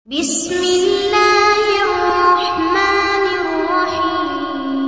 بسم الله الرحمن الرحيم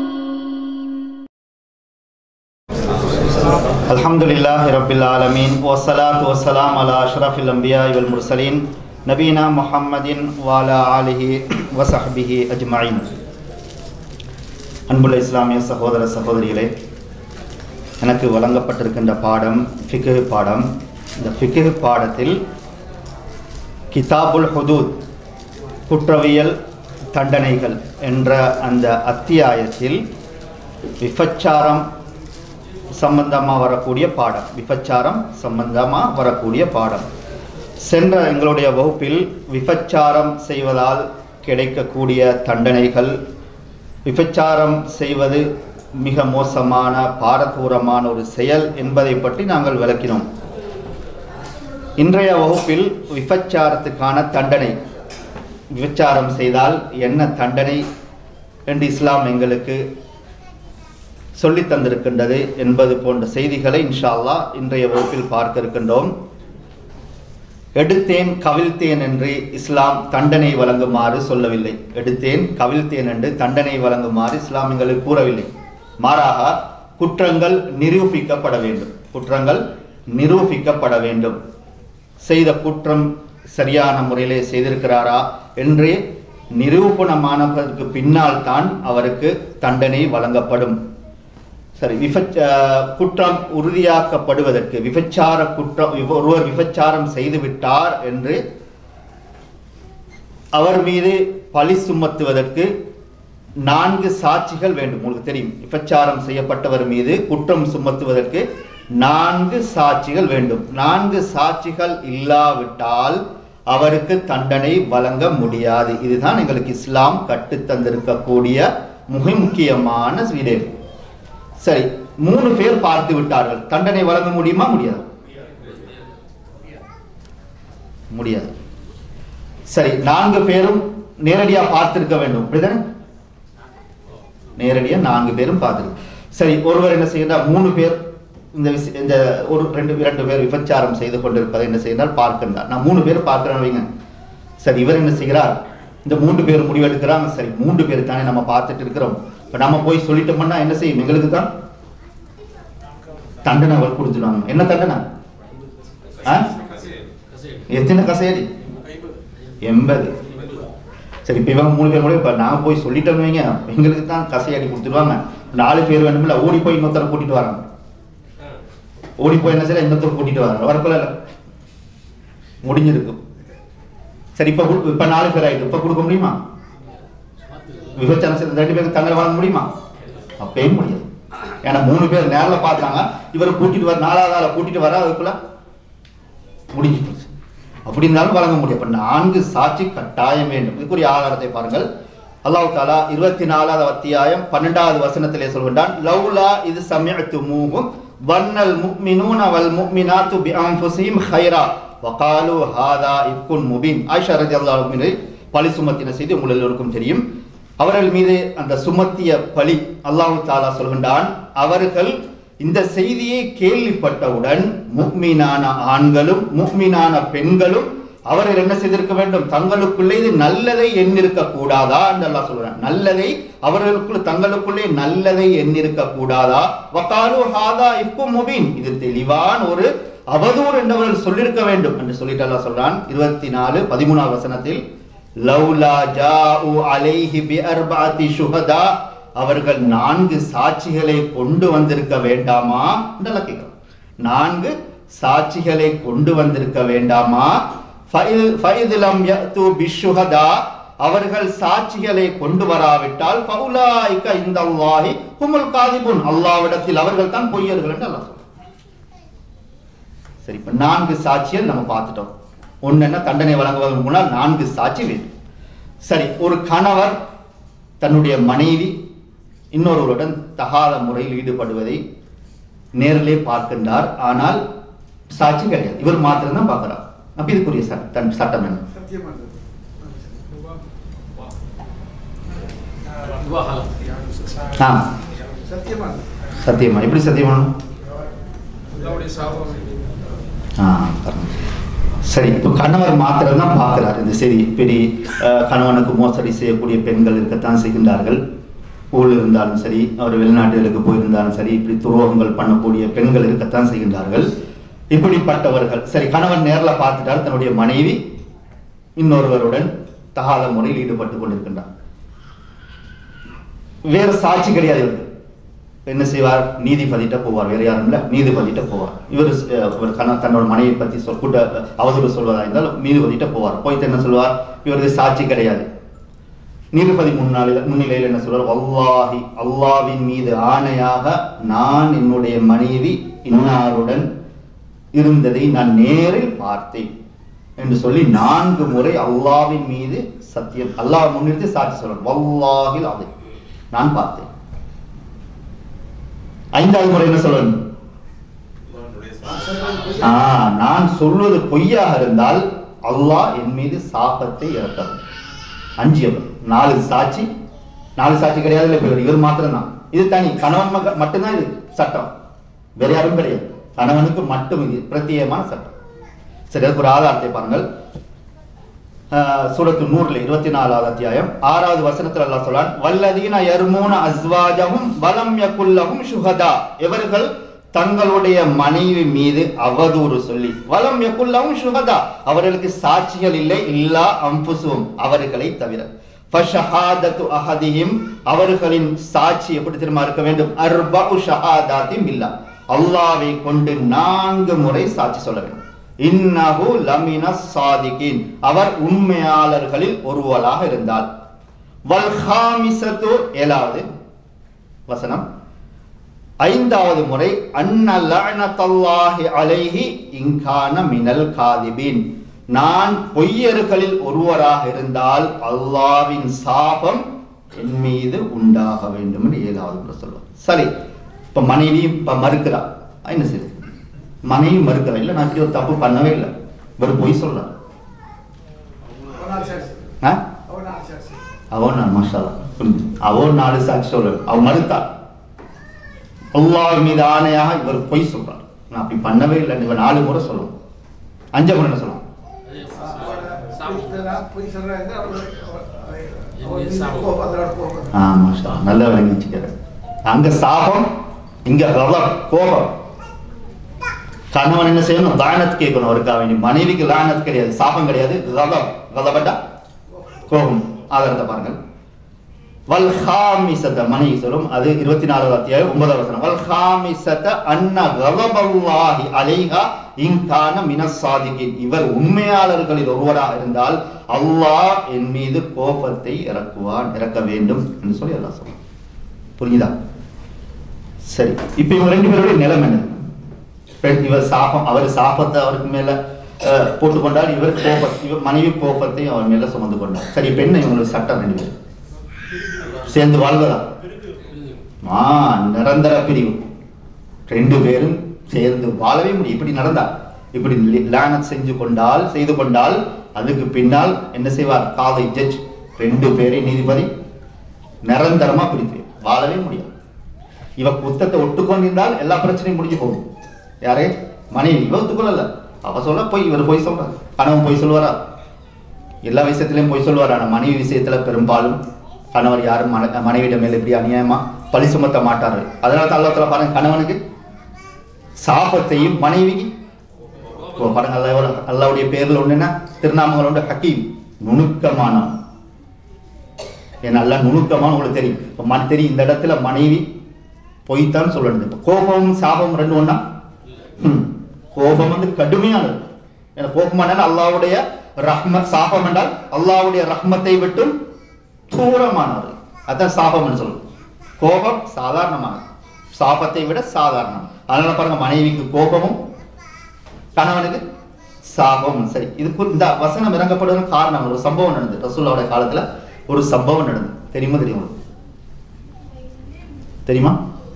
الحمد لله رب العالمين والصلاة والسلام على أشرف الأنبياء والمرسلين نبينا محمد وعلى آله وصحبه أجمعين அன்புள்ள இஸ்லாமிய சகோதர சகோதரிகளே எனக்கு வழங்கப்பட்டிருக்கின்ற பாடம் ஃபிக்ஹ் பாடம் இந்த ஃபிக்ஹ் பாடத்தில் கிதாபுல் ஹுதூத் குற்றவியல் தண்டனைகள் என்ற அந்த அத்தியாயத்தில் விபச்சாரம் சம்பந்தமாக வரக்கூடிய பாடம் விபச்சாரம் சம்பந்தமாக வரக்கூடிய பாடம் சென்ற எங்களுடைய வகுப்பில் விபச்சாரம் செய்வதால் கிடைக்கக்கூடிய தண்டனைகள் விபச்சாரம் செய்வது மிக மோசமான பாரதூரமான ஒரு செயல் என்பதை பற்றி நாங்கள் விளக்கினோம் இன்றைய வகுப்பில் விபச்சாரத்துக்கான தண்டனை விபச்சாரம் செய்தால் என்ன தண்டனை என்று இஸ்லாம் எங்களுக்கு சொல்லித் தந்திருக்கின்றது என்பது போன்ற செய்திகளை இன்ஷா அல்லாஹ் இன்றைய வகுப்பில் பார்க்க இருக்கின்றோம் எடுத்தேன் கவிழ்த்தேன் என்று இஸ்லாம் தண்டனை வழங்குமாறு சொல்லவில்லை எடுத்தேன் கவிழ்த்தேன் என்று தண்டனை வழங்குமாறு இஸ்லாம் எங்களுக்கு கூறவில்லை மாறாக குற்றங்கள் நிரூபிக்கப்பட வேண்டும் குற்றங்கள் நிரூபிக்கப்பட வேண்டும் செய்த குற்றம் சரியான முறையிலே செய்திருக்கிறாரா என்று நிரூபணமானதற்கு பின்னால் தான் அவருக்கு தண்டனை வழங்கப்படும் சரி விபச்ச குற்றம் உறுதியாக்கப்படுவதற்கு விபச்சார குற்றம் விப- ஒருவர் விபச்சாரம் செய்துவிட்டார் என்று அவர் மீது பழி சுமத்துவதற்கு நான்கு சாட்சிகள் வேண்டும் உங்களுக்கு தெரியும் விபச்சாரம் செய்யப்பட்டவர் மீது குற்றம் சுமத்துவதற்கு நான்கு சாட்சிகள் வேண்டும் நான்கு சாட்சிகள் இல்லாவிட்டால் அவருக்கு தண்டனை வழங்க முடியாது இதுதான் எங்களுக்கு இஸ்லாம் கற்றுத் தந்திருக்கக்கூடிய மிக முக்கியமான விடயம் சரி மூணு பேர் பார்த்து விட்டார்கள் தண்டனை வழங்க முடியுமா முடியாது முடியாது சரி நான்கு பேரும் நேரடியா பார்த்திருக்க வேண்டும் அப்படிதானே நேரடியா நான்கு பேரும் பார்த்திருக்கு சரி ஒருவர் என்ன செய்கிறார் மூணு பேர் இந்த விஷய- இந்த ஒரு ரெண்டு இரண்டு பேர் விபச்சாரம் செய்து கொண்டிருப்பதை என்ன செய்கிறார் பார்க்கின்றார் நான் மூணு பேர் பார்க்கிறேன் வைங்க சரி இவர் என்ன செய்கிறார் இந்த மூன்று பேர் முடிவெடுக்கிறாங்க சரி மூன்று பேர் தானே நம்ம பார்த்துட்டு இருக்கிறோம் இப்போ நம்ம போய் சொல்லிட்டோம்னா என்ன செய்யும் எங்களுக்கு தான் தண்டனை அவர் கொடுத்துடுவாங்க என்ன தண்டனை ஆ? எத்தனை கசையடி எண்பது சரி இப்போ இவங்க மூணு பேர் கூட இப்போ நான் போய் சொல்லிட்டோம்னு வைங்க எங்களுக்கு தான் கசையடி கொடுத்துருவாங்க நாலு பேர் வேணுமில்ல ஓடி போய் இன்னொருத்தரை கூட்டிட்டு வராங்க ஓடி போய் என்ன செய்யலாம் இன்னொருத்தர் கூட்டிட்டு வராங்க வரக்குள்ள இல்லை முடிஞ்சிருக்கும் சரி இப்போ இப்போ நாலு பேர் ஆயிட்டு இப்போ கொடுக்க முடியுமா விபச்சாரம் செய்த ரெண்டு பேருக்கு தங்களை வாங்க முடியுமா அப்பயும் முடியாது ஏன்னா மூணு பேர் நேரில் பார்த்தாங்க இவரை கூட்டிட்டு வர நாலாவது ஆளை கூட்டிட்டு வர அதுக்குள்ள முடிஞ்சு போச்சு அப்படி இருந்தாலும் வழங்க முடியும் அப்ப நான்கு சாட்சி கட்டாயம் வேண்டும் இதுக்குரிய ஆதாரத்தை பாருங்கள் அல்லாஹ் தாலா இருபத்தி நாலாவது அத்தியாயம் பன்னெண்டாவது வசனத்திலே சொல்கின்றான் லவ்லா இது சமயத்து மூகும் வன்னல் முக்மினூன வல் முக்மினாத்து பி அன்ஃபுஸிஹிம் ஹைரா வகாலு ஹாதா இஃப்குன் முபீன் ஆயிஷா ரலியல்லாஹு அன்ஹா பழி சுமத்தின செய்தி உங்கள் எல்லோருக்கும் தெரியும் அவர்கள் மீது அந்த சுமத்திய பழி அல்லாஹ் தாலா சொல்கின்றான் அவர்கள் இந்த செய்தியை கேள்விப்பட்டவுடன் முக்மீனான ஆண்களும் முக்மீனான பெண்களும் அவர்கள் என்ன செய்திருக்க வேண்டும் தங்களுக்குள்ளே இது நல்லதை எண்ணிருக்க கூடாதா என்று அல்லாஹ் சொல்றான் நல்லதை அவர்களுக்குள் தங்களுக்குள்ளே நல்லதை எண்ணிருக்க கூடாதா வகாலு ஹாதா இஃப்கு முபீன் இது தெளிவான ஒரு அவதூறு என்றவர்கள் சொல்லியிருக்க வேண்டும் என்று சொல்லிட்டு அல்லாஹ் சொல்றான் இருபத்தி நாலு பதிமூணாவது வசனத்தில் லவ்லா ஜாஉ அலைஹி பி அர்பஅத்தி ஷுஹதா அவர்கள் நான்கு சாட்சிகளை கொண்டு வந்திருக்க வேண்டாமா என்றெல்லாம் கேட்கிறோம் நான்கு சாட்சிகளை கொண்டு வந்திருக்க வேண்டாமா ஃபைல்- ஃபைதுலம் யஅத்து பிஷ்ஷுஹதா அவர்கள் சாட்சிகளை கொண்டு வராவிட்டால் ஃபவுலாயிக இந்தல்லாஹி ஹுமுல் காதிபுன் அல்லாஹ்விடத்தில் அவர்கள் தான் பொய்யர்கள் என்று அல்லாஹ் சொல்றான் சரி இப்ப நான்கு சாட்சிகள் நம்ம பார்த்துட்டோம் ஒண்ணு என்ன தண்டனை வழங்குவதற்கு முன்னால் நான்கு சாட்சி வேண்டும் சரி ஒரு கணவர் தன்னுடைய மனைவி இன்னொருவருடன் தகாத முறையில் ஈடுபடுவதை நேரிலே பார்க்கின்றார் ஆனால் சாட்சி கிடையாது இவர் மாத்திரம் தான் பார்க்கிறார் அப்ப இதுக்குரிய சட்ட- தன் சட்டம் என்ன ஆ சத்தியமா சத்தியமா எப்படி சத்தியமானும் அல்லாவுடைய சாபம் ஆ பாருங்க. சரி இப்போ கணவர் மாத்திரம் தான் பார்க்குறாரு இந்த சரி இப்படி அஹ், கணவனுக்கு மோசடி செய்யக்கூடிய பெண்கள் இருக்கத்தான் செய்கின்றார்கள் ஊரில் இருந்தாலும் சரி அவர் வெளிநாடுகளுக்கு போயிருந்தாலும் சரி இப்படி துரோகங்கள் பண்ணக்கூடிய பெண்கள் இருக்கத்தான் செய்கின்றார்கள் இப்படிப்பட்டவர்கள் சரி கணவன் நேரில் பார்த்துட்டால் தன்னுடைய மனைவி இன்னொருவருடன் தகாத முறையில் ஈடுபட்டு கொண்டிருக்கின்றார் வேறு சாட்சி கிடையாது இவருக்கு என்ன செய்வார் நீதிபதிட்ட போவார் வேற யாரும் இல்லை நீதிபதிட்ட போவார் இவர் அஹ், இவர் கண தன்னோட மனைவியை பற்றி சொல் கூட்ட அவதூறு சொல்வதா இருந்தால் நீதிபதிட்ட போவார் போயிட்டு என்ன சொல்வார் இவரது சாட்சி கிடையாது நீதிபதி முன்னாளில் முன்னிலையில் என்ன சொல்வார் வல்லாஹி அல்லாவின் மீது ஆணையாக நான் என்னுடைய மனைவி இன்னாருடன் இருந்ததை நான் நேரில் பார்த்தேன் என்று சொல்லி நான்கு முறை அல்லாவின் மீது சத்தியம் அல்லாஹ் முன்னிறுத்தி சாட்சி சொல்லணும் வல்லாஹில் அது நான் பார்த்தேன் ஐந்தாவது முறை என்ன சொல்லணும் ஆ, நான் சொல்வது பொய்யாக இருந்தால் அல்லாஹ் என் மீது சாபத்தை இறக்கவும் அஞ்சியவர் நாலு சாட்சி நாலு சாட்சி கிடையாது இல்லை இவர் இவர் மாத்திரம்தான் இது தனி கணவன் மக- மட்டும்தான் இது சட்டம் வேற யாரும் கிடையாது கணவனுக்கு மட்டும் இது பிரத்யேகமான சட்டம் சரி அதுக்கு ஒரு ஆதாரத்தை பாருங்கள் ஆஹ், சூரத்து நூறுல இருபத்தி நாலாவது அத்தியாயம் ஆறாவது வசனத்தில் அல்லாஹ் சொல்றான் வல்லதீன யர்மூன அஸ்வாஜஹும் வலம் யகுல்லஹும் ஷுஹதா இவர்கள் தங்களுடைய மனைவி மீது அவதூறு சொல்லி வலம் யகுல்லஹும் ஷுஹதா அவர்களுக்கு சாட்சிகள் இல்லை இல்லா அம்புசுவும் அவர்களை தவிர ஃபஷஹாதத்து அஹதிஹிம் அவர்களின் சாட்சி எப்படி தெரியுமா இருக்க வேண்டும் அர்பஉ ஷஹாதாத்தி பில்லா அல்லாஹ்வை கொண்டு நான்கு முறை சாட்சி சொல்ல வேண்டும் இன்னஹு லமின சாதிகின் அவர் உண்மையாளர்களில் ஒருவராக இருந்தால் வல் ஹாமிசத்து ஏழாவது வசனம் ஐந்தாவது முறை அன்ன லஅனத்தல்லாஹி அலைஹி இன்கான மினல் காதிபின் நான் பொய்யர்களில் ஒருவராக இருந்தால் அல்லாவின் சாபம் என் மீது உண்டாக வேண்டும் என்று ஏழாவது முறை சொல்லுவார் சரி இப்ப மனைவி இப்ப மறுக்கிறா என்ன செய்யுது மனைவி மறுக்கிறா இல்ல நான் இப்படி ஒரு தப்பு பண்ணவே இல்லை இவர் பொய் சொல்றார் ஆ? அவன் நான் மஷாலா புரிஞ்சு அவன் நாலு சாட்சி சொல்ற அவன் மறுத்தார் அல்லாஹ் மீது ஆணையாக இவர் பொய் சொல்றார் நான் அப்படி பண்ணவே இல்லை இவர் நாலு முறை சொல்லணும் அஞ்சு முறை என்ன சொல்லணும் ஆ மாஷா நல்ல விளங்கி வச்சுக்கிறேன் அங்க சாபம் இங்க கவலம் கோபம் கணவன் என்ன செய்யணும் லானத் கேட்கணும் அவருக்காக வேண்டி மனைவிக்கு லானத் கிடையாது சாபம் கிடையாது கதம் கதப்பட்டா கோபம் ஆதாரத்தை பாருங்கள் வல் ஹாமிசத மனைவி சொல்லும் அது இருபத்தி நாலாவது அத்தியாயம் ஒன்பதாவது வசனம் வல் ஹாமிசத அன்ன கலபல்லாஹி அலைஹா இன்கான மினசாதிகின் இவர் உண்மையாளர்களில் ஒருவராக இருந்தால் அல்லாஹ் என் மீது கோபத்தை இறக்குவான் இறக்க வேண்டும் என்று சொல்லி அல்லாஹ் சொல்றான் புரியுதா சரி இப்போ இவங்க ரெண்டு பேருடைய நிலைமை என்ன பெண் இவர் சாபம் அவர் சாபத்தை அவருக்கு மேல அஹ், போட்டுக்கொண்டார் இவர் கோபம் இவர் மனைவி கோபத்தை அவர் மேல சுமந்து கொண்டார் சரி பெண் இவங்களுக்கு சட்டம் ரெண்டு பேரும் சேர்ந்து வாழ்வதா ஆ நிரந்தர பிரிவு ரெண்டு பேரும் சேர்ந்து வாழவே முடியும் இப்படி நடந்தா இப்படி லேனத் செஞ்சு கொண்டால் செய்து கொண்டால் அதுக்கு பின்னால் என்ன செய்வார் காதை ஜட்ஜ் ரெண்டு பேரையும் நீதிபதி நிரந்தரமா பிரித்து வாழவே முடியாது இவ குத்தத்தை ஒட்டுக்கொண்டிருந்தால் எல்லா பிரச்சனையும் முடிஞ்சு போகும் யாரே மனைவி இவ ஒத்துக்கொள்ளல அவ சொல்ல போய் இவர் போய் சொல்றார் கணவன் போய் சொல்லுவாரா எல்லா விஷயத்திலையும் போய் சொல்லுவார் ஆனா மனைவி விஷயத்துல பெரும்பாலும் கணவர் யாரும் மன மனைவியிடம் மேல இப்படி அநியாயமா பழி சுமத்த மாட்டார்கள் அதனால தான் அல்லாஹ் தஆலா பாருங்க கணவனுக்கு சாபத்தையும் மனைவிக்கு இப்போ பாருங்க அல்லாஹ் அல்லாவுடைய பேர்ல ஒண்ணு என்ன திருநாமங்கள் உண்டு ஹக்கீம் நுணுக்கமானவன் ஏன்னா நல்லா நுணுக்கமான உங்களுக்கு தெரியும் இப்போ மன தெரியும் இந்த இடத்துல மனைவி பொய்த்தான் சொல்லணும் இப்போ கோபம் சாபம் ரெண்டு ஒண்ணா ம். கோபம் வந்து கடுமையானது ஏன்னா கோபம் என்றால் அல்லாவுடைய ரஹ்மத் சாபம் என்றால் அல்லாவுடைய ரஹ்மத்தை விட்டும் தூரமானவர் அதான் சாபம்னு சொல்லுவோம் கோபம் சாதாரணமானது சாபத்தை விட சாதாரணம் அதனால பாருங்க மனைவிக்கு கோபமும் கணவனுக்கு சாபம் சரி இதுக்கு இந்த வசனம் இறங்கப்படுவதற்கு காரணம் ஒரு சம்பவம் நடந்தது ரசூல்லாவுடைய காலத்துல ஒரு சம்பவம் நடந்தது தெரியுமா தெரியுமா தெரியுமா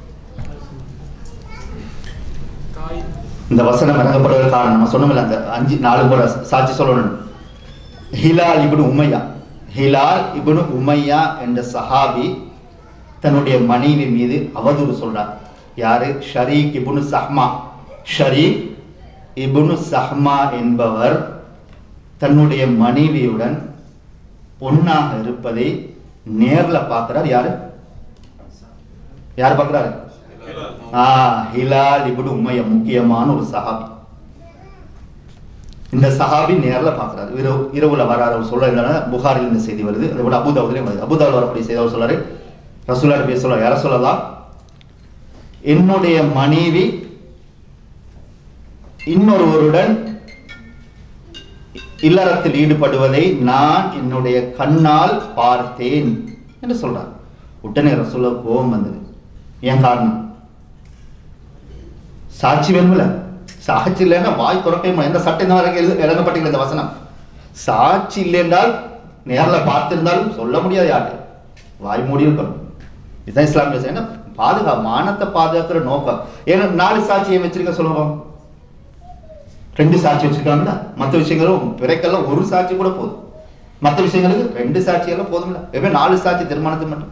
இந்த வசனம் இறங்கப்படுவதற்கு காரணம் நம்ம சொன்னோம்ல அந்த அஞ்சு நாலு கூட சாட்சி சொல்லணும் ஹிலால் இப்னு உமையா ஹிலால் இப்னு உமையா என்ற சஹாபி தன்னுடைய மனைவி மீது அவதூறு சொல்றார் யாரு ஷரீக் இப்னு சஹ்மா ஷரீக் இப்னு சஹ்மா என்பவர் தன்னுடைய மனைவியுடன் பொண்ணாக இருப்பதை நேர்ல பார்க்கிறார் யாரு யார் பார்க்கிறாரு ஆ ஹிலால் இப்னு உம்மைய முக்கியமான ஒரு சஹாபி இந்த சஹாபி நேர்ல பார்க்கிறாரு இரவு இரவுல வராரு அவர் சொல்ல இல்லைன்னா புகாரில் இந்த செய்தி வருது அதை விட அபுதாவுலேயும் வருது அபுதாவில் வரக்கூடிய செய்தி அவர் சொல்றாரு ரசூலார் பேச சொல்ல யார சொல்லலாம் என்னுடைய மனைவி இன்னொருவருடன் இல்லறத்தில் ஈடுபடுவதை நான் என்னுடைய கண்ணால் பார்த்தேன் என்று சொல்றார் உடனே ரசூலா கோபம் வந்தது ஏன் காரணம் சாட்சி வேணும்ல சாட்சி இல்லைன்னா வாய் துறக்கவே முடியாது எந்த சட்டம் இந்த வரைக்கும் எழுத எழுதப்பட்டிருக்கிற இந்த வசனம் சாட்சி இல்லை என்றால் நேர்ல பார்த்திருந்தாலும் சொல்ல முடியாது யார்கிட்ட வாய் மூடி இருக்கணும் இதுதான் இஸ்லாமிய சட்டம். ஏன்னா பாதுகா மானத்தை பாதுகாக்கிற நோக்கம் ஏன்னா நாலு சாட்சியை வச்சிருக்க சொல்லுவோம் ரெண்டு சாட்சி வச்சிருக்காங்கல்ல மற்ற விஷயங்களும் பிறக்கெல்லாம் ஒரு சாட்சி கூட போதும் மற்ற விஷயங்களுக்கு ரெண்டு சாட்சி எல்லாம் போதும்ல வெறும் நாலு சாட்சி திருமணத்துக்கு மட்டும்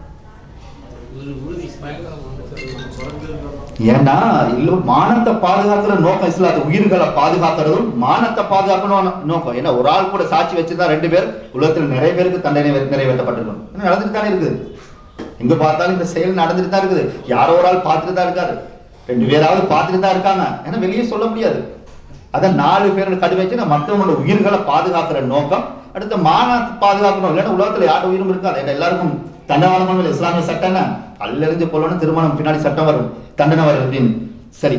ஏன்னா இல்ல மானத்தை பாதுகாக்கிற நோக்கம் இஸ்லாத்து உயிர்களை பாதுகாக்கிறதும் மானத்தை பாதுகாக்கணும் நோக்கம் ஏன்னா ஒரு ஆள் கூட சாட்சி வச்சுதான் ரெண்டு பேர் உலகத்தில் நிறைய பேருக்கு தண்டனை வே- நிறைவேற்றப்பட்டிருக்கும் ஏன்னா நடந்துட்டு தானே இருக்குது எங்க பார்த்தாலும் இந்த செயல் நடந்துட்டு தான் இருக்குது யாரோ ஒரு ஆள் பார்த்துட்டு தான் இருக்காரு ரெண்டு பேராவது பார்த்துட்டு தான் இருக்காங்க ஏன்னா வெளியே சொல்ல முடியாது அதான் நாலு பேரோட கடு வச்சு மற்றவங்களோட உயிர்களை பாதுகாக்கிற நோக்கம் அடுத்து மானத்தை பாதுகாக்கணும் இல்லைன்னா உலகத்துல யாரோட உயிரும் இருக்காது ஏன்னா எல்லாருக்கும் தண்டவாளங்கள் இஸ்லாமிய சட்டம் என்ன கல்லெறிஞ்சு கொள்ளணும் திருமணம் பின்னாடி சட்டம் வரும் தண்டனை வரும் அப்படின்னு சரி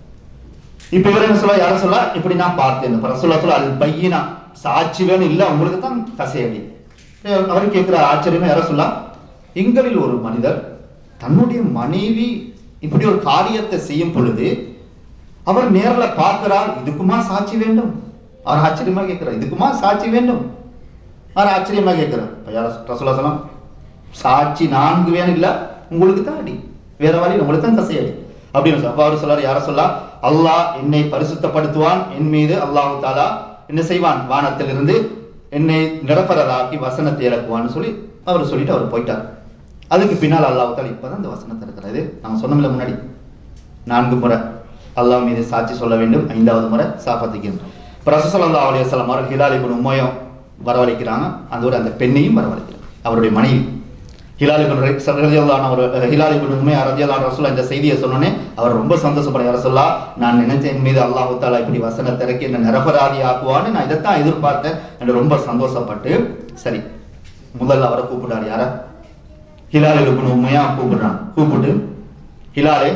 இப்ப இவர் என்ன சொல்ல யார சொல்ல இப்படி நான் பார்த்தேன் இப்ப ரசூல்லா சொல்ல அல் பையினா சாட்சி வேணும் இல்ல உங்களுக்கு தான் கசையடி அவர் கேட்கிற ஆச்சரியமா யார சொல்ல எங்களில் ஒரு மனிதர் தன்னுடைய மனைவி இப்படி ஒரு காரியத்தை செய்யும் பொழுது அவர் நேர்ல பார்க்கிறார் இதுக்குமா சாட்சி வேண்டும் அவர் ஆச்சரியமா கேட்கிறார் இதுக்குமா சாட்சி வேண்டும் அவர் ஆச்சரியமா கேட்கிறார் இப்ப யார ரசூல்லா சொல்லலாம் சாட்சி நான்கு வேணும் இல்ல உங்களுக்கு தான் அடி வேற வழி இல்ல, உங்களுக்கு தான் கசையடி அப்படின்னு சொல்ல அப்ப அவர் சொல்றாரு யார சொல்லா அல்லாஹ் என்னை பரிசுத்தப்படுத்துவான் என் மீது அல்லாஹ் தாலா என்ன செய்வான் வானத்திலிருந்து என்னை நிரப்பரதாக்கி வசனத்தை இறக்குவான்னு சொல்லி அவர் சொல்லிட்டு அவர் போயிட்டார் அதுக்கு பின்னால் அல்லாஹ் தாலா இப்பதான் இந்த வசனத்தை இருக்கிறது நாங்க சொன்னோம்ல முன்னாடி நான்கு முறை அல்லாஹ் மீது சாட்சி சொல்ல வேண்டும் ஐந்தாவது முறை சாபத்திக்கணும் பிரசசல்லா அலையம் அவர்கள் ஹிலால் இபின் உம்மையும் வரவழைக்கிறாங்க அதோட அந்த பெண்ணையும் வரவழைக்கிறாங்க அவருடைய மனைவி ஹிலால் இபின் ரதியல்லான ஒரு ஹிலால் இபின் உண்மை ரதியல்லான ரசூலா இந்த செய்தியை சொன்னோன்னே அவர் ரொம்ப சந்தோஷப்பட ரசூல்லா நான் நினைச்சேன் என் மீது அல்லாஹு தாலா இப்படி வசனத்தை இறக்கி என்ன நிரபராதி ஆக்குவான்னு நான் இதைத்தான் எதிர்பார்த்தேன் என்று ரொம்ப சந்தோஷப்பட்டு சரி முதல்ல அவரை கூப்பிட்டார் யார ஹிலால் இபின் உண்மையா கூப்பிடுறான் கூப்பிட்டு ஹிலாலே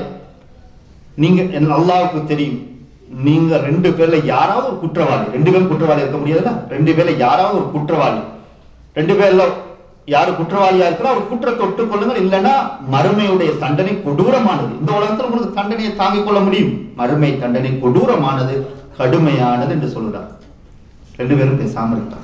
நீங்க என் அல்லாவுக்கு தெரியும் நீங்க ரெண்டு பேர்ல யாராவது ஒரு குற்றவாளி ரெண்டு பேரும் குற்றவாளி இருக்க முடியாதுல்ல ரெண்டு பேர்ல யாராவது ஒரு குற்றவாளி ரெண்டு பேர்ல யாரு குற்றவாளியா இருக்கிறோ அவர் குற்றத்தை ஒட்டுக் கொள்ளுங்கள் இல்லைன்னா மறுமையுடைய தண்டனை கொடூரமானது இந்த உலகத்துல உங்களுக்கு தண்டனையை தாங்கிக் கொள்ள முடியும் மறுமை தண்டனை கொடூரமானது கடுமையானது என்று சொல்கிறார் ரெண்டு பேரும் பேசாம இருக்காங்க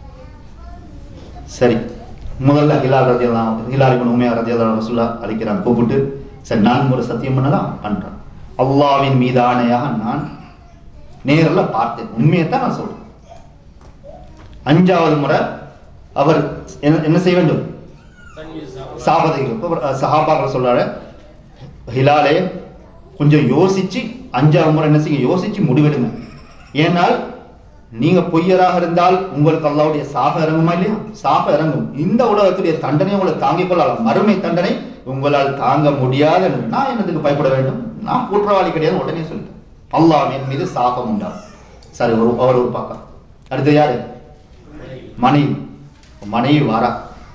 சரி முதல்ல ஹிலால் ரதியெல்லாம் ஹிலால் இப்னு உமையா ரதியெல்லாம் ரசூல்லா அழைக்கிறான் கூப்பிட்டு சரி நான் ஒரு சத்தியம் பண்ணலாம் பண்றான் அல்லாவின் மீது ஆணையாக நான் நேரில் பார்த்தேன் உண்மையை தான் நான் சொல்றேன் அஞ்சாவது முறை அவர் என்ன என்ன செய்ய வேண்டும் சாபதைகள் சஹாபாக்கள் சொல்றாரு ஹிலாலே கொஞ்சம் யோசிச்சு அஞ்சாவது முறை என்ன செய்யுங்க யோசிச்சு முடிவெடுங்க ஏனால் நீங்க பொய்யராக இருந்தால் உங்களுக்கு அல்லாவுடைய சாப இறங்குமா இல்லையா சாப இறங்கும் இந்த உலகத்துடைய தண்டனை உங்களை தாங்கிக் கொள்ளலாம் மறுமை தண்டனை உங்களால் தாங்க முடியாத நான் என்னத்துக்கு பயப்பட வேண்டும் நான் குற்றவாளி கிடையாது உடனே சொல்லிட்டேன் அல்லாஹ் என் மீது சாபம் உண்டாகும் சரி ஒரு அவர் ஒரு பக்கம் அடுத்து யாரு மனைவி மனைவி வாரா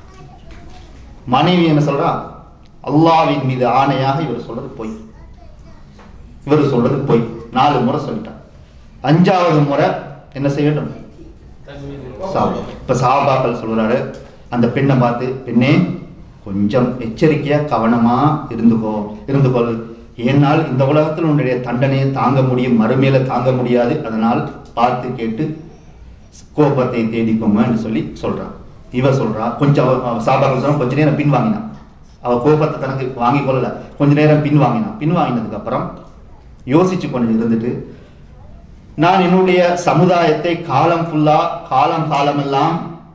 மனைவி என்ன சொல்றா அல்லாவின் மீது ஆணையாக இவர் சொல்றது பொய் இவர் சொல்றது பொய் நாலு முறை சொல்லிட்டான் அஞ்சாவது முறை என்ன செய்ய வேண்டும் சாபம் இப்ப சாபாக்கள் சொல்றாரு அந்த பெண்ணை பார்த்து பெண்ணே கொஞ்சம் எச்சரிக்கையா கவனமா இருந்துக்கோ இருந்துகொள் ஏனால் இந்த உலகத்தில் உன்னுடைய தண்டனையை தாங்க முடியும் மறுமையில தாங்க முடியாது அதனால் பார்த்து கேட்டு கோபத்தை தேடிக்கோங்கன்னு சொல்லி சொல்றான் இவ சொல்றா கொஞ்சம் அவ- அவ சாபாக்கள் சொல்றா கொஞ்ச நேரம் பின் வாங்கினான் அவ கோபத்தை தனக்கு வாங்கி கொள்ளல கொஞ்ச நேரம் பின் வாங்கினான் பின் வாங்கினதுக்கு அப்புறம் யோசிச்சு கொஞ்சம் இருந்துட்டு நான் என்னுடைய சமுதாயத்தை காலம் ஃபுல்லா காலம் காலமெல்லாம்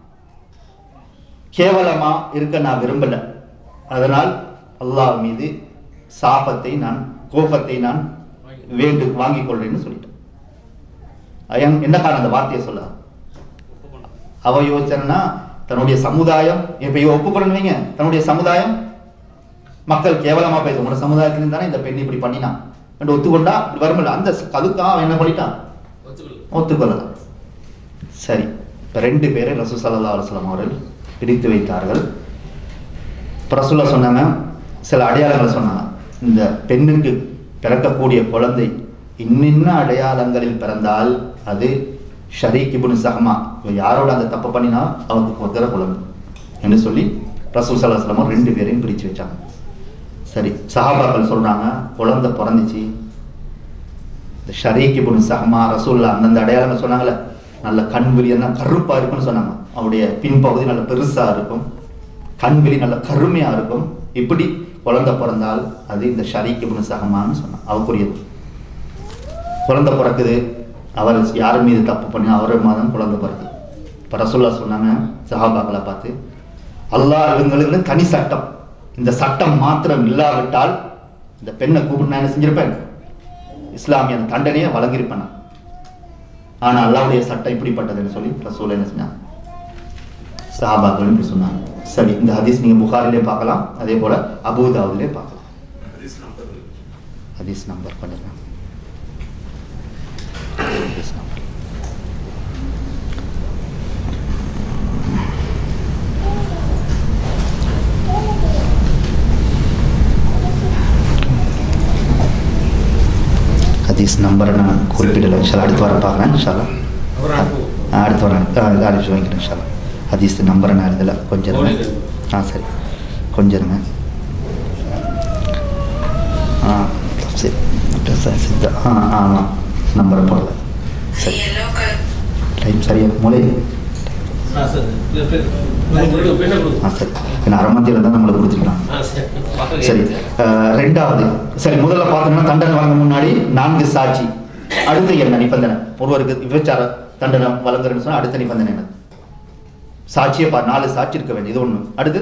கேவலமா இருக்க நான் விரும்பல அதனால் அல்லாஹ் மீது சாபத்தை நான் கோபத்தை நான் வேண்டு வாங்கிக் கொள்றேன்னு சொல்லிட்டேன் அயன் என்ன காரணம் அந்த வார்த்தையை சொல்ல அவ யோசிச்சான்னா தன்னுடைய சமுதாயம் இப்போ இவ ஒப்புக்கொள்ளணும் வைங்க தன்னுடைய சமுதாயம் மக்கள் கேவலமா பேசும் உங்களோட சமுதாயத்திலிருந்து தானே இந்த பெண் இப்படி பண்ணினான் என்று ஒத்துக்கொண்டா இப்படி வருமில்ல அந்த அதுக்காக அவன் என்ன பண்ணிட்டான் ஒத்துக்கொள்ளலாம் சரி இப்போ ரெண்டு பேரை ரசூ சல்லா அலுவலாம் அவர்கள் பிரித்து வைத்தார்கள் இப்போ ரசூல்லா சொன்னாங்க சில அடையாளங்களை சொன்னாங்க இந்த பெண்ணுக்கு பிறக்கக்கூடிய குழந்தை இன்னின்ன அடையாளங்களில் பிறந்தால் அது ஷரீக் இப்னு சஹமா இவன் யாரோட அந்த தப்பு பண்ணினா அவருக்கு ஒத்தர குழந்தை என்று சொல்லி ரசூல் சல்லா அலுவலாம் ரெண்டு பேரையும் பிரித்து வச்சாங்க சரி சஹாபாக்கள் சொல்றாங்க குழந்தை பிறந்துச்சு இந்த ஷரீக் இப்னு சஹமா ரசூல்லா அந்தந்த அடையாளங்கள் சொன்னாங்கல்ல நல்ல கண்விழி எல்லாம் கருப்பா இருக்கும்னு சொன்னாங்க அவருடைய பின்பகுதி நல்ல பெருசா இருக்கும் கண்விழி நல்ல கருமையா இருக்கும் இப்படி குழந்தை பிறந்தால் அது இந்த ஷரீக் இப்னு சஹமான்னு சொன்னாங்க அவருக்குரியது குழந்தை பிறக்குது அவர் யார் மீது தப்பு பண்ணி அவர் மாதம் குழந்தை பிறக்குது இப்போ ரசூல்லா சொன்னாங்க சஹாபாக்களை பார்த்து அல்லாஹ் இவங்களுக்கு தனி சட்டம் இந்த சட்டம் மாத்திரம் இல்லாவிட்டால் இந்த பெண்ணை கூப்பிட்டு நான் என்ன செஞ்சிருப்பேன் இஸ்லாமிய தண்டனையை வழங்கியிருப்பேன் நான். ஆனா அல்லாவுடைய சட்டம் இப்படிப்பட்டதுன்னு சொல்லி ரசூல் என்ன செஞ்சாங்க சஹாபாக்கள் இப்படி சொன்னாங்க சரி இந்த ஹதீஸ் நீங்க புகாரிலே பார்க்கலாம் அதே போல அபூதாவிலே பார்க்கலாம் ஹதீஸ் நம்பர் கொஞ்சம் ஹதீஸ் நம்பர் ஹதீஸ் நம்பரை நான் குறிப்பிடலை இன்ஷால்லா அடுத்து வர பார்க்குறேன் இன்ஷால்லா ஆ, அடுத்து வரேன் ஆ, இது அடிச்சு வாங்கிக்கிறேன் இன்ஷால்லா ஹதீஸ் நம்பரை நான் எழுதலை கொஞ்சம் இருங்க ஆ சரி கொஞ்சம் இருங்க ஆ சரி சரி, சித்தா ஆ ஆமாம் நம்பரை போடல சரி டைம் சரியா மூளை ஆ சரி ஏன்னா அரமத்தியில் தான் நம்மளை கொடுத்துருக்கலாம் சரி அஹ், ரெண்டாவது சரி முதல்ல பார்த்தோம்னா தண்டனை வழங்க முன்னாடி நான்கு சாட்சி அடுத்து என்ன நிபந்தனை ஒருவருக்கு விபச்சார தண்டனை வழங்குறேன்னு சொன்னா அடுத்த நிபந்தனை என்ன சாட்சியை பா நாலு சாட்சி இருக்க வேண்டியது ஒண்ணு அடுத்து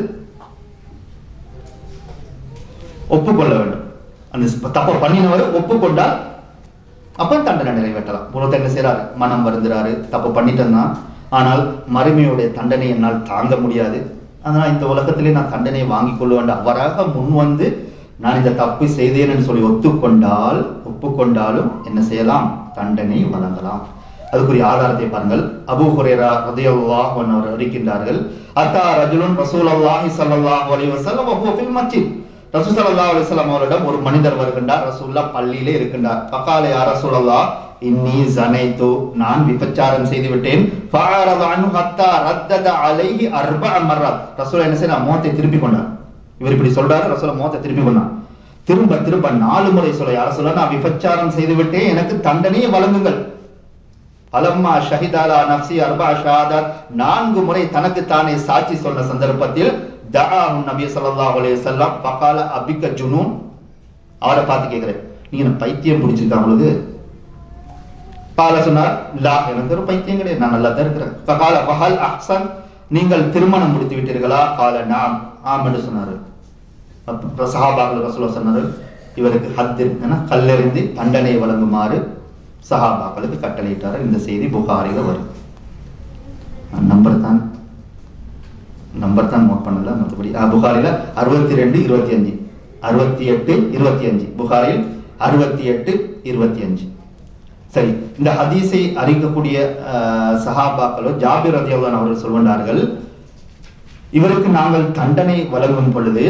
ஒப்புக்கொள்ள வேண்டும் அந்த தப்பை பண்ணினவர் ஒப்புக்கொண்டால் அப்ப தண்டனை நிறைவேற்றலாம் ஒருத்தர் என்ன செய்றாரு மனம் வருந்துறாரு தப்பு பண்ணிட்டேன்னா ஆனால் மறுமையுடைய தண்டனை என்னால் தாங்க முடியாது அதனால் இந்த உலகத்திலே நான் தண்டனையை வாங்கிக் கொள்ள வேண்டும் அவராக முன் வந்து நான் இந்த தப்பு செய்தேன் சொல்லி ஒத்துக்கொண்டால் ஒப்புக்கொண்டாலும் என்ன செய்யலாம் தண்டனை வழங்கலாம் அதுக்குரிய ஆதாரத்தை பாருங்கள் அபூ ஹுரேரா ரதியல்லாஹு அன்ஹு அவர் அறிக்கின்றார்கள் அத்தா ரஜுலுன் ரசூலல்லாஹி ஸல்லல்லாஹு அலைஹி வஸல்லம் வஹுவ ஃபில் மஸ்ஜித் ரசூல் ஸல்லல்லாஹு அலைஹி வஸல்லம் அவரிடம் ஒரு மனிதர் வருகின்றார் ரசூலுல்லாஹ் பள்ளியிலே இருக்கின்றார் ஃபகால யா ரசூலல்லாஹ் இன்னி ஜனைத்து நான் விபச்சாரம் செய்து விட்டேன் ஃபஅரத அன்ஹு ஹத்தா ரத்தத அலைஹி அர்பஅ மர்ரத் ரசூல் என்ன செய்யறார் மோத்தை திருப்பி கொண்டார் இவர் இப்படி சொல்றாரு ரசூல மோத்தை திருப்பி கொண்டார் திரும்ப திரும்ப நாலு முறை சொல்ல யார சொல்ல நான் விபச்சாரம் செய்து விட்டேன் எனக்கு தண்டனையை வழங்குங்கள் பலம்மா ஷஹிதாலா நப்சி அர்பா ஷஹாதத் நான்கு முறை தனக்கு தானே சாட்சி சொன்ன சந்தர்ப்பத்தில் தஆஹு நபி ஸல்லல்லாஹு அலைஹி வஸல்லம் ஃபகால அபிக்க ஜுனூன் அவரை பார்த்து கேட்கிறேன் நீங்க என்ன பைத்தியம் பிடிச்சிருக்கா உங்களுக்கு பால சொன்னார் லா எனக்கு ஒரு பைத்தியம் கிடையாது நான் நல்லா தான் இருக்கிறேன் ஃபகால ஃபஹல் அஹ்சன் நீங்கள் திருமணம் முடித்து விட்டீர்களா கால நாம் ஆம் என்று சொன்னாரு அப்ப சஹாபாக்கள் ரசூலுல்லாஹ் சொன்னாரு இவருக்கு ஹத்து என கல்லெறிந்து தண்டனை வழங்குமாறு சஹாபாக்களுக்கு கட்டளையிட்டார் இந்த செய்தி புகாரில வரும் நம்பர் தான் நம்பர் தான் நோட் பண்ணல மற்றபடி ஆ, புகாரில அறுபத்தி ரெண்டு இருபத்தி அஞ்சு அறுபத்தி எட்டு இருபத்தி அஞ்சு புகாரில் அறுபத்தி எட்டு இருபத்தி அஞ்சு சரி இந்த ஹதீஸை அறிக்கக்கூடிய அஹ், சஹாபாக்களோ ஜாபிர் ரதியல்லான் அவர்கள் சொல்கின்றார்கள் இவருக்கு நாங்கள் தண்டனை வழங்கும் பொழுது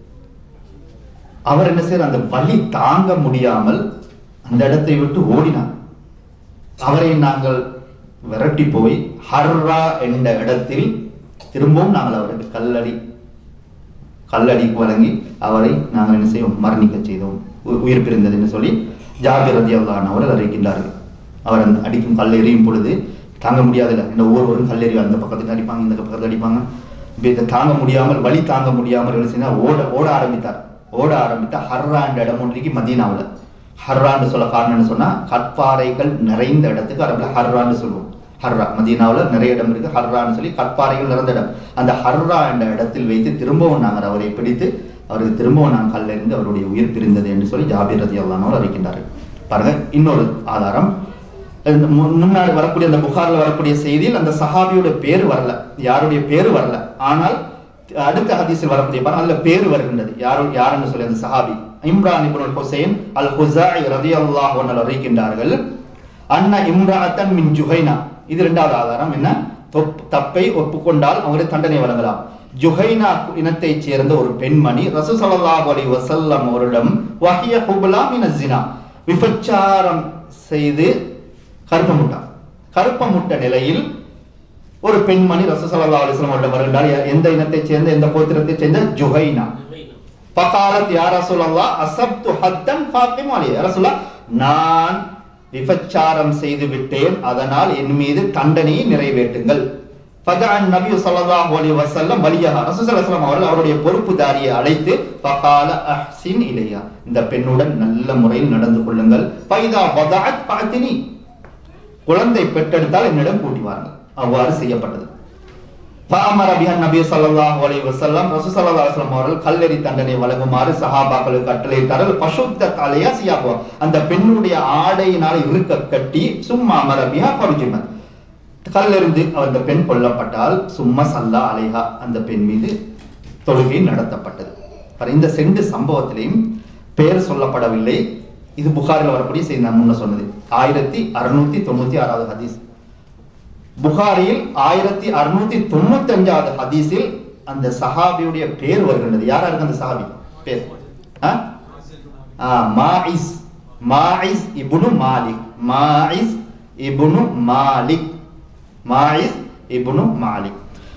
அவர் என்ன செய்யற அந்த வலி தாங்க முடியாமல் அந்த இடத்தை விட்டு ஓடினார் அவரை நாங்கள் விரட்டி போய் ஹர்ரா என்ற இடத்தில் திரும்பவும் நாங்கள் அவருக்கு கல்லடி கல்லடி வழங்கி அவரை நாங்கள் என்ன செய்வோம் மரணிக்க செய்தோம் உ- உயிர் பிரிந்தது என்று சொல்லி ஜாபிர் ரதி அல்லான் அவர்கள் அறிவிக்கின்றார்கள் அவர் அந்த அடிக்கும் கல் எறியும் பொழுது தாங்க முடியாதுல்ல இந்த ஒவ்வொருவரும் கல் எறியும் அந்த பக்கத்துக்கு அடிப்பாங்க இந்த பக்கத்தில் அடிப்பாங்க இப்ப இதை தாங்க முடியாமல் வலி தாங்க முடியாமல் என்ன செய்தார்? ஓட ஓட ஆரம்பித்தார் ஓட ஆரம்பித்தா ஹர்ரா என்ற இடம் ஒன்றைக்கு மதீனாவில் ஹர்ரான்னு சொல்ல காரணம்னு சொன்னா கற்பாறைகள் நிறைந்த இடத்துக்கு அரபில் ஹர்ரான்னு சொல்லுவோம் ஹர்ரா மதீனாவில் நிறைய இடம் இருக்கு ஹர்ரான்னு சொல்லி கற்பாறைகள் நிறைந்த இடம் அந்த ஹர்ரா என்ற இடத்தில் வைத்து திரும்பவும் நாங்கள் அவரை பிடித்து அவருக்கு திரும்பவும் நாங்கள் கல்லறிந்து அவருடைய உயிர் பிரிந்தது என்று சொல்லி ஜாபீர் ரதி அல்லானவர் அறிக்கின்றார்கள் பாருங்க இன்னொரு ஆதாரம் இந்த மு- முன்னாடி வரக்கூடிய அந்த புகாரில் வரக்கூடிய செய்தியில் அந்த சஹாபியோட பேர் வரல யாருடைய பேர் வரல ஆனால் அடுத்த ஹதீஸில் வரக்கூடிய பாருங்க அதுல பேர் வருகின்றது யாரு யாருன்னு சொல்லி அந்த சஹாபி இம்ரான் இப்னுல் ஹுசைன் அல் ஹுசாய் ரலியல்லாஹு அன்ஹு அறிவிக்கின்றார்கள் அன்ன இம்ராஅத்தன் மின் ஜுஹைனா இது இரண்டாவது ஆதாரம் என்ன தொப்- தப்பை ஒப்புக்கொண்டால் அவருக்கு தண்டனை வழங்கலாம் ஜுஹைனா இனத்தைச் சேர்ந்த ஒரு பெண்மணி ரசூ ஸல்லல்லாஹு அலைஹி வஸல்லம் அவரிடம் வஹிய ஹுப்லா மின ஜினா விபச்சாரம் செய்து கருப்பமுட்டா கருப்பமுட்ட நிலையில் ஒரு பெண்மணி ரசூ ஸல்லல்லாஹு அலைஹி வஸல்லம் அவரிடம் வருகின்றார் எ- எந்த இனத்தைச் சேர்ந்த எந்த கோத்திரத்தைச் சேர்ந்த ஜுஹைனா பகாலத் யா ரசூலல்லாஹ் அசப்து ஹத்தன் ஃபாத்திமா அலைஹி யா ரசூலல்லாஹ் நான் விபச்சாரம் செய்து விட்டேன் அதனால் என் மீது தண்டனையை நிறைவேற்றுங்கள் ஃபதஅன் நபி ஸல்லல்லாஹு அலைஹி வஸல்லம் வலியஹா ரசூல் ஸல்லல்லாஹு அலைஹி வஸல்லம் அவர்கள் அவருடைய பொறுப்புதாரியை அழைத்து ஃபகால அஹ்சின் இலையா இந்த பெண்ணுடன் நல்ல முறையில் நடந்து கொள்ளுங்கள் ஃபைதா வதஅத் ஃபஅத்தினி குழந்தை பெற்றெடுத்தால் என்னிடம் கூட்டி வாருங்கள் அவ்வாறு செய்யப்பட்டது فأمر بها النبي صلى الله عليه وسلم ரசூல் ஸல்லல்லாஹு அலைஹி வஸல்லம் அவர்கள் கல்லெறி தண்டனை வழங்குமாறு சஹாபாக்களுக்கு கட்டளையிட்டார்கள் பசுத்த தலையா சியாபுவா அந்த பெண்ணுடைய ஆடையினால் இருக்க கட்டி சும்மா அமர பிஹா பருஜிமத் கல்லெறிந்து அந்த பெண் கொல்லப்பட்டால் சும்மா சல்லா அலைஹா அந்த பெண் மீது தொழுகை நடத்தப்பட்டது பாரு, இந்த செண்டு சம்பவத்திலையும் பெயர் சொல்லப்படவில்லை இது புகாரில் வரக்கூடிய செய்தி நான் முன்ன சொன்னது ஆயிரத்தி அறுநூத்தி தொண்ணூத்தி ஆறாவது ஹதீஸ் புகாரியில் ஆயிரத்தி அறுநூத்தி தொண்ணூத்தி அஞ்சாவது ஹதீஸில் அந்த சஹாபியுடைய பேர் வருகின்றது யாரா இருக்கு அந்த சஹாபி பேர் ஆ? ஆ, மாஇஸ் மாஇஸ் இப்னு மாலிக் மாஇஸ் இப்னு மாலிக் மாஇஸ் இப்னு மாலிக்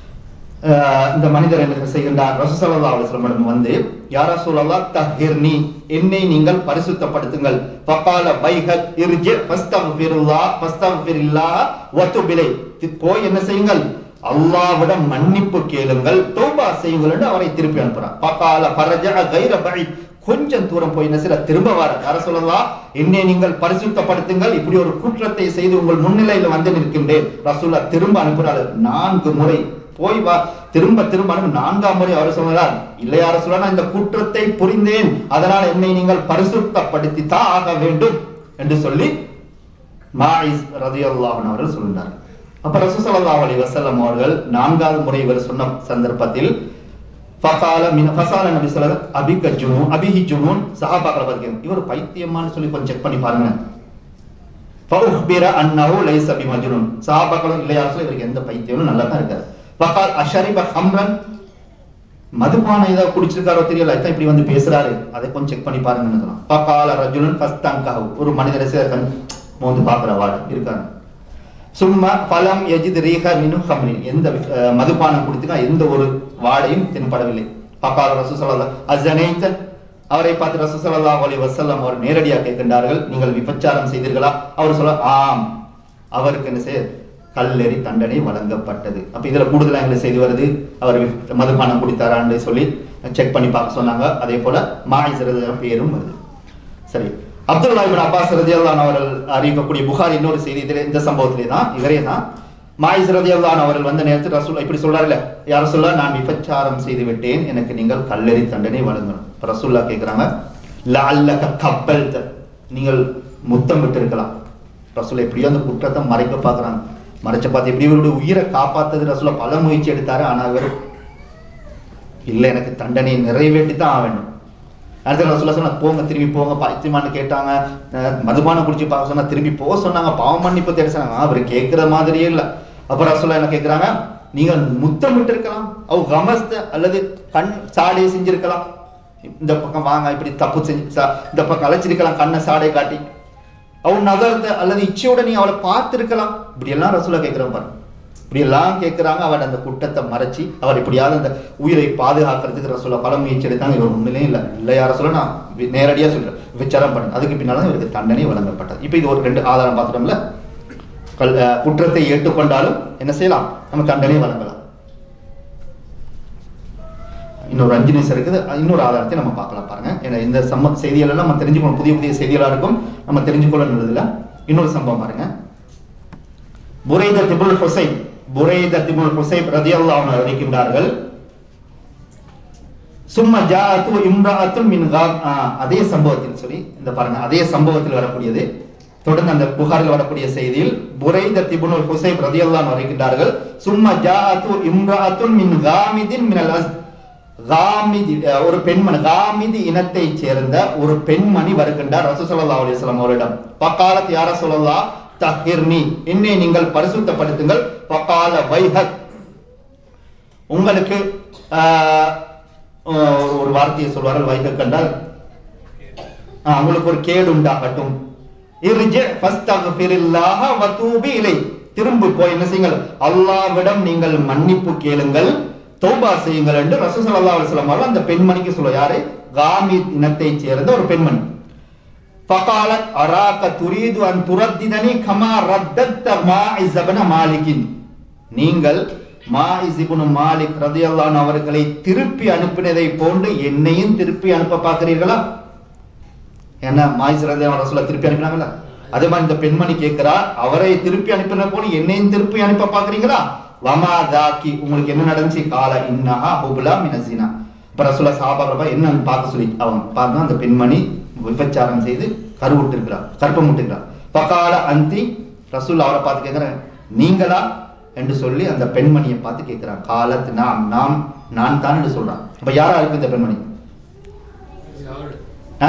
அஹ் இந்த மனிதர் என்ன செய்கின்றார் ரசூலுல்லாஹி அலைஹி வஸல்லம் வந்து யா ரசூலல்லாஹ் தஹிர்னி என்னை நீங்கள் பரிசுத்தப்படுத்துங்கள் ஃபகால பைஹத் இர்ஜி ஃபஸ்தக்ஃபிருல்லாஹ் ஃபஸ்தக்ஃபிரில்லாஹ் வதுப் இலை போய் என்ன செய்யுங்கள் அல்லாஹ்விடம் மன்னிப்பு கேளுங்கள் தௌபா செய்யுங்கள் என்று அவரை திருப்பி அனுப்புறார் ஃபகால ஃபரஜஅ கைர பைத் கொஞ்சம் தூரம் போய் என்ன செய்யற திரும்ப வர யார சொல்லலாம் என்னை நீங்கள் பரிசுத்தப்படுத்துங்கள் இப்படி ஒரு குற்றத்தை செய்து உங்கள் முன்னிலையில் வந்து நிற்கின்றேன் ரசூல்லா திரும்ப அனுப்புறாரு நான்கு முறை போய் வா திரும்ப திரும்ப அனுப்பி நான்காம் முறை அவர் சொன்னார் இல்லை யார சொல்ல நான் இந்த குற்றத்தை புரிந்தேன் அதனால் என்னை நீங்கள் பரிசுத்தப்படுத்தி தான் ஆக வேண்டும் என்று சொல்லி மாயிஸ் ரதியல்லாஹன் அவர்கள் சொல்கிறார் அப்ப ரசூசல்லாஹ் அலைஹி வஸல்லம் அவர்கள் நான்காவது முறை இவர் சொன்ன சந்தர்ப்பத்தில் ஃபகால மின் ஃபசால நபி ஸல்லல்லாஹு அபிக ஜுனூன் அபிஹி ஜுனூன் சஹாபாக்களை பார்க்கிறோம் இவர் பைத்தியமான்னு சொல்லி கொஞ்சம் செக் பண்ணி பாருங்க ஃபஉஹ்பிர அன்னஹு லைஸ பிமஜ்னூன் சஹாபாக்களும் இல்லையா சொல்லி இவருக்கு எந்த பைத்தியமும் நல்லா தான் இருக்காரு ஃபகால் அஷரிப ஹம்ரன் மதுபானம் ஏதாவது குடிச்சிருக்காரோ தெரியல அதான் இப்படி வந்து பேசுறாரு அதை கொஞ்சம் செக் பண்ணி பாருங்கன்னு சொன்னான் ஃபகால ரஜுலன் ஃபஸ்தன்கஹு ஒரு மனிதரை சேர கண் மோந்து பார்க்குற வாடு இருக்காங்க சும்மா பலம் எஜித் ரீஹ மினு ஹம்ரின் எந்த அஹ், மதுபானம் குடித்துக்கா எந்த ஒரு வாடையும் தென்படவில்லை பக்கால ரசூசல்லா அசனைத்த அவரை பார்த்து ரசூசல்லா அலி வசல்லம் அவர் நேரடியாக கேட்கின்றார்கள் நீங்கள் விபச்சாரம் செய்தீர்களா அவர் சொல்ல ஆம் அவருக்கு என்ன செய்ய கல்லெறி தண்டனை வழங்கப்பட்டது அப்ப இதுல கூடுதலா எங்களுக்கு செய்தி வருது அவர் வி- மதுபானம் குடித்தாரான்னு சொல்லி செக் பண்ணி பார்க்க சொன்னாங்க அதே போல மாயிசரது பேரும் வருது சரி அப்துல்லா இப்னு அப்பாஸ் ரதியல்லான் அவர்கள் அறிவிக்கக்கூடிய புகார் இன்னொரு செய்தி இதிலே இந்த சம்பவத்திலே தான் இவரே தான் மாயிஸ் ரதியல்லான் அவர்கள் வந்த நேரத்தில் ரசூல் இப்படி சொல்றாருல்ல யார சொல்ல நான் விபச்சாரம் செய்து விட்டேன் எனக்கு நீங்கள் கல்லெறி தண்டனை வழங்கணும் இப்ப ரசூல்லா கேட்கிறாங்க லஅல்லக கப்பல்த நீங்கள் முத்தம் விட்டு இருக்கலாம் ரசூல் எப்படியோ அந்த குற்றத்தை மறைக்க பார்க்கறாங்க மறைச்ச பார்த்து எப்படி இவருடைய உயிரை காப்பாத்தது ரசூலா பல முயற்சி எடுத்தாரு ஆனா இவர் இல்லை எனக்கு தண்டனை நிறைவேற்றி தான் ஆக வேண்டும் அடுத்த நான் சொல்ல சொன்னா போங்க திரும்பி போங்க பைத்தியமான்னு கேட்டாங்க அஹ் மதுபானம் குடிச்சு பார்க்க சொன்னா திரும்பி போக சொன்னாங்க பாவம் மன்னிப்பு தேட சொன்னாங்க அவர் கேட்கிற மாதிரியே இல்லை அப்புறம் ரசூலா என்ன கேட்குறாங்க நீங்க முத்தமிட்டு இருக்கலாம் அவ கமஸ்த அல்லது கண் சாடையை செஞ்சிருக்கலாம் இந்த பக்கம் வாங்க இப்படி தப்பு செஞ்சு சா- இந்த பக்கம் அழைச்சிருக்கலாம் கண்ணை சாடை காட்டி அவன் நகர்த்த அல்லது இச்சையோட நீ அவளை பார்த்திருக்கலாம் இப்படி எல்லாம் ரசூலா கேட்கிறோம் பாருங்க இப்படி எல்லாம் கேட்கிறாங்க அவர் அந்த குற்றத்தை மறைச்சி அவர் இப்படியாவது அந்த உயிரை பாதுகாக்கிறதுக்கு ரசூலா பல முயற்சி எடுத்தாங்க இவர் உண்மையிலே இல்லை இல்லை யார சொல்ல நான் வி- நேரடியா சொல்றேன் விசாரம் பண்ணு அதுக்கு பின்னால தான் இவருக்கு தண்டனை வழங்கப்பட்டது இப்போ இது ஒரு ரெண்டு ஆதாரம் பார்த்துட்டோம்ல கல் அஹ் குற்றத்தை ஏற்றுக்கொண்டாலும் என்ன செய்யலாம் நம்ம தண்டனை வழங்கலாம் இன்னொரு அஞ்சு நிமிஷம் இருக்குது அஹ் இன்னொரு ஆதாரத்தை நம்ம பார்க்கலாம் பாருங்க ஏன்னா இந்த சம்ம செய்திகள் எல்லாம் நம்ம தெரிஞ்சுக்கணும் புதிய புதிய செய்திகளா இருக்கும் நம்ம தெரிஞ்சுக்கொள்ளணுன்றதுல இன்னொரு சம்பவம் பாருங்க புரைத திபுல் ஹுசைன் புரைத திபுல் ஹுசைன் ரதியல்லாஹு அன்ஹு அறிவிக்கின்றார்கள் சும்மா ஜாஅத்து இம்ராஅத்துன் மின் கா ஆ, அதே சம்பவத்தில் சொல்லி இந்த பாருங்க அதே சம்பவத்தில் வரக்கூடியது தொடர்ந்து அந்த புகாரில் வரக்கூடிய செய்தியில் புரைத திபுனுல் ஹுசைப் ரதியல்லான் வருகின்றார்கள் சும்மா ஜாஅத்து இம்ராத்துன் மின் காமிதின் மினல் அஸ்த் காமிதி அஹ், ஒரு பெண்மணி காமிதி இனத்தை சேர்ந்த ஒரு பெண்மணி வருகின்றார் ரசூலுல்லாஹி அலைஹி வஸல்லம் அவரிடம் பக்காலத் யா ரசூலுல்லாஹ் தஹிர்னி என்னை நீங்கள் பரிசுத்தப்படுத்துங்கள் பக்கால வைஹக் உங்களுக்கு ஆஹ், ஒரு ஒரு வார்த்தையை சொல்வார்கள் வைஹக் என்றால் ஆஹ், உங்களுக்கு ஒரு கேடு உண்டாகட்டும் இர்ஜி ஃபஸ்தக்ஃபிரில்லாஹ வதூபி இலை திரும்பி போய் என்ன செய்யுங்கள் அல்லாஹ்விடம் நீங்கள் மன்னிப்பு கேளுங்கள் தௌபா செய்யுங்கள் என்று ரசூல் ஸல்லல்லாஹு அலைஹி வஸல்லம் அவர்கள் அந்த பெண்மணிக்கு சொல்ல யாரு காமி இனத்தைச் சேர்ந்த ஒரு பெண்மணி فقالت أراك تريد أن ترددني كما رددت ماعز بن مالك நீங்கள் மாயிஸ் இப்னு மாலிக் ரலியல்லாஹு அன்ஹு அவர்களை திருப்பி அனுப்பினதை போன்று என்னையும் திருப்பி அனுப்ப பார்க்கிறீர்களா என்ன மாயிஸ் ரலியல்லாஹு அன்ஹு ரசூலை திருப்பி அனுப்பினாங்களா அதே மாதிரி இந்த பெண்மணி கேட்கிறா அவரை திருப்பி அனுப்பின போல என்னையும் திருப்பி அனுப்ப பார்க்கிறீங்களா வமா தாக்கி உங்களுக்கு என்ன நடந்துச்சு கால இன்னஹா ஹுபுலா மினசினா இப்ப ரசூலா சாபாக்கிறப்ப என்னன்னு பார்க்க சொல்லி அவன் பார்த்தா அந்த பெண்மணி விபச்சாரம் செய்து கருவுட்டு இருக்கிறார் கற்பம் விட்டுக்கிறார் பகால அந்தி ரசூல் அவரை பார்த்து கேட்கிறேன் நீங்களா என்று சொல்லி அந்த பெண்மணியை பார்த்து கேட்கிறான் காலத்து நாம் நாம் நான் தான் என்று சொல்றான் அப்ப யாரா இருக்கு இந்த பெண்மணி ஆ?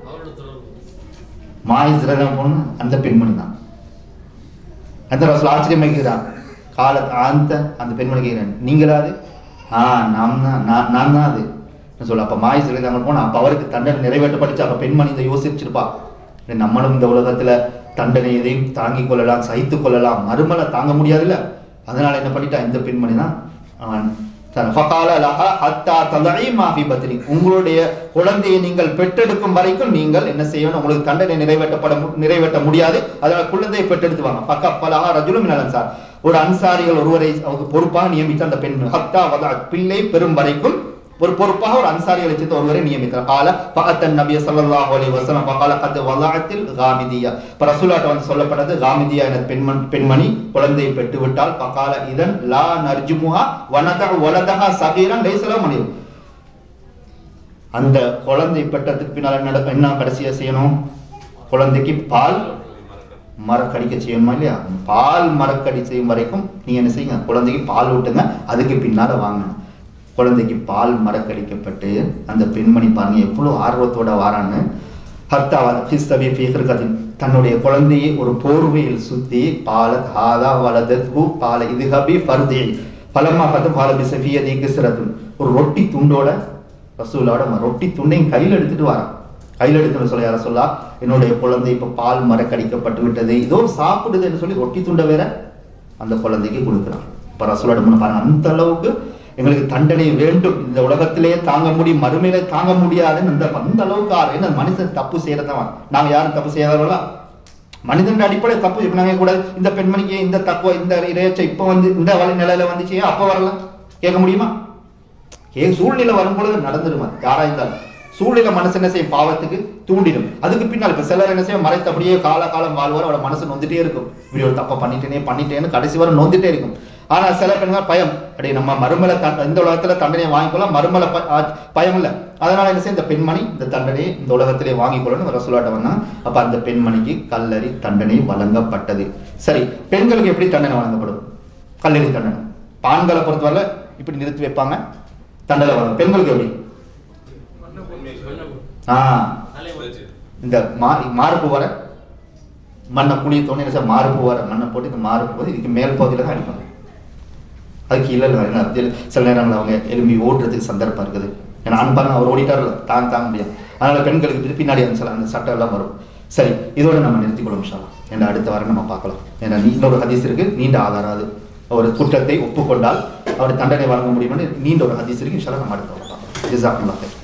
மாயிஸ்ரதம் பொண்ணு அந்த பெண்மணி தான் அந்த ரசூல் ஆச்சரியமாக்கிறான் காலத் அந்த அந்த பெண்மணி கேட்கிறேன் நீங்களா அது ஆ நாம் தான் நான் நான் தான் அது சொல்ல அப்போ மாய் சிலைதாங்க போனால் அப்போ அவருக்கு தண்டனை நிறைவேற்றப்பட்டுச்சு அப்போ பெண்மணி இதை யோசிச்சிருப்பா இல்லை நம்மளும் இந்த உலகத்தில் தண்டனை எதையும் தாங்கிக் கொள்ளலாம் சகித்து கொள்ளலாம் மறுமலை தாங்க முடியாதுல்ல அதனால என்ன பண்ணிட்டா இந்த பெண்மணி தான் அவன் தன் ஃபகால லஹா ஹத்தா தலஇ மா ஃபி பத்னி உங்களுடைய குழந்தையை நீங்கள் பெற்றெடுக்கும் வரைக்கும் நீங்கள் என்ன செய்யணும் உங்களுக்கு தண்டனை நிறைவேற்றப்பட மு- நிறைவேற்ற முடியாது அதனால குழந்தையை பெற்றெடுத்து வாங்க பக்க பலஹா ரஜுலும் மினல் அன்சார் ஒரு அன்சாரிகள் ஒருவரை அவருக்கு பொறுப்பாக நியமித்த அந்த பெண் ஹத்தா வதா பிள்ளை பெறும் வரைக்கும் ஒரு பொறுப்பாக ஒரு அன்சாரிகளை சேர்ந்த ஒருவரை நியமித்தார் கால பகத்தன் நபிய ஸல்லல்லாஹு அலைஹி வஸல்லம் பகால கத் வலஅத்தில் காமிதியா இப்ப ரசூலாட்ட வந்து சொல்லப்பட்டது காமிதியா என பெண்மண் பெண்மணி குழந்தையை பெற்று விட்டால் பகால இதன் லா நர்ஜுமுஹா வனத வலதஹா சகீரன் லைஸலா மனித அந்த குழந்தை பெற்றதுக்கு பின்னால் என்ன நட- என்ன கடைசியா செய்யணும் குழந்தைக்கு பால் மரக்கடிக்க செய்யணுமா இல்லையா பால் மரக்கடி செய்யும் வரைக்கும் நீங்க என்ன செய்யுங்க குழந்தைக்கு பால் ஊட்டுங்க அதுக்கு பின்னால வாங்கணும் குழந்தைக்கு பால் மரக்கடிக்கப்பட்டு அந்த பெண்மணி பாருங்க எவ்வளவு ஆர்வத்தோட வாரான்னு ஹத்தா ஹிஸ்தபி ஃபீஹர்கதின் தன்னுடைய குழந்தையை ஒரு போர்வையில் சுத்தி பால ஹாதா வலதத்ஹு பால இதுஹபி ஃபர்தி பலமா கத்து பால பிசஃபியதி கிஸ்ரத்துன் ஒரு ரொட்டி துண்டோட ரசூலோட ம- ரொட்டி துண்டையும் கையில் எடுத்துட்டு வரான் கையில் எடுத்துன்னு சொல்ல யார சொல்லா என்னுடைய குழந்தை இப்ப பால் மரக்கடிக்கப்பட்டு விட்டது இதோ சாப்பிடுதுன்னு சொல்லி ரொட்டி துண்டை வேற அந்த குழந்தைக்கு கொடுக்குறான் இப்ப ரசூலோட முன்ன பாருங்க அந்த அளவுக்கு எங்களுக்கு தண்டனை வேண்டும் இந்த உலகத்திலேயே தாங்க முடியும் மறுமையில தாங்க முடியாதுன்னு அந்த அந்த அளவுக்கு ஆறு ஏன்னா மனுஷன் தப்பு செய்யறதான் நாங்க யாரும் தப்பு செய்யாதவர்களா மனிதன் அடிப்படை தப்பு இப்ப நாங்க கூட இந்த பெண்மணிக்கு இந்த தக்குவ இந்த இறைச்சை இப்ப வந்து இந்த வழி நிலையில வந்துச்சு ஏன் அப்ப வரல கேட்க முடியுமா ஏன் சூழ்நிலை வரும்பொழுது நடந்துடுமா யாரா இருந்தாலும் சூழ்நிலை மனசு என்ன செய்யும் பாவத்துக்கு தூண்டிடும் அதுக்கு பின்னால் இப்ப சிலர் என்ன செய்யும் மறைத்து அப்படியே கால காலம் வாழ்வார் அவரோட மனசு நொந்துட்டே இருக்கும் இப்படி ஒரு தப்பை பண்ணிட்டேனே பண்ணிட்டேன்னு கடைசி வரை நொந்துட்டே இருக்கும் ஆனா சில பெண்கள் பயம் அப்படி நம்ம மறுமலை தண்ட இந்த உலகத்துல தண்டனையை வாங்கிக்கொள்ளலாம் மறுமலை ப- ஆ- பயம் இல்லை அதனால என்ன செய்யும் இந்த பெண்மணி இந்த தண்டனையை இந்த உலகத்திலே வாங்கிக்கொள்ளணும் ரசூலாட்ட வந்தா அப்ப அந்த பெண்மணிக்கு கல்லறி தண்டனை வழங்கப்பட்டது சரி பெண்களுக்கு எப்படி தண்டனை வழங்கப்படும் கல்லறி தண்டனை ஆண்களை பொறுத்தவரை இப்படி நிறுத்தி வைப்பாங்க தண்டனை வழங்க பெண்களுக்கு எப்படி ஆ இந்த மா மார்பு வர மண்ணை புளிய தோணி என்ன செய்ய மார்பு வர மண்ணை போட்டு இந்த மார்பு போது இதுக்கு மேல் பகுதியில் தான் அடிப்பாங்க அது கீழே இல்லை. ஏன்னா அது சில நேரங்கள் அவங்க எலும்பி ஓடுறதுக்கு சந்தர்ப்பம் இருக்குது ஏன்னா ஆண் பாருங்க அவர் ஓடிட்டார்ல தான் தாங்க முடியாது அதனால பெண்களுக்கு பின் பின்னாடி அந்த சில அந்த சட்டம் எல்லாம் வரும் சரி இதோட நம்ம நிறுத்திக்கொள்ளும் ஷாலா ஏன்னா அடுத்த வாரம் நம்ம பார்க்கலாம் ஏன்னா நீண்ட ஒரு ஹதீஸ் இருக்கு நீண்ட ஆதாரம் அது ஒரு குற்றத்தை ஒப்புக்கொண்டால் அவர் தண்டனை வழங்க முடியும்னு நீண்ட ஒரு ஹதீஸ் இருக்கு இன்ஷால்லா நம்ம அடுத்த வாரம் பார்க்கலாம் ஜிசாக்குல்லா